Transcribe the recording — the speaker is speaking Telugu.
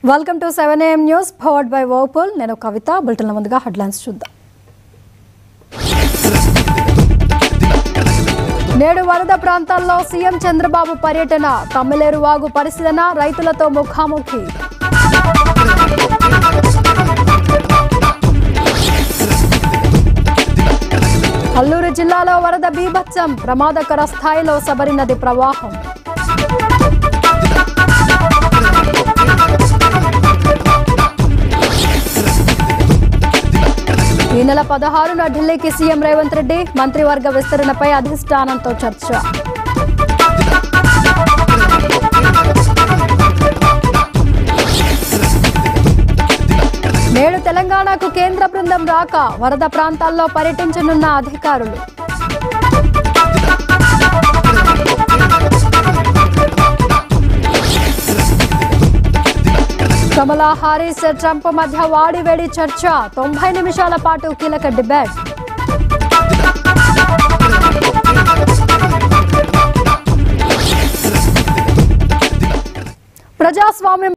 welcome to seven AM news powered by Whirlpool నేను కవిత బులెటిన్ల ముందుగా హెడ్లైన్స్ చూద్దాం నేడు వరద ప్రాంతాల్లో సీఎం చంద్రబాబు పర్యటన తమ్మిలేరు వాగు పరిశీలన రైతులతో ముఖాముఖి అల్లూరు జిల్లాలో వరద బీభత్సం ప్రమాదకర స్థాయిలో సబరి నది ప్రవాహం ఈ నెల పదహారున ఢిల్లీకి సీఎం రేవంత్ రెడ్డి మంత్రివర్గ విస్తరణపై అధిష్టానంతో చర్చ నేడు తెలంగాణకు కేంద్ర బృందం రాక వరద ప్రాంతాల్లో పర్యటించనున్న అధికారులు కమలా హారిస్ ట్రంప్ మధ్య వాడివేడి చర్చ తొంభై నిమిషాల పాటు కీలక డిబేట్ ప్రజాస్వామ్యం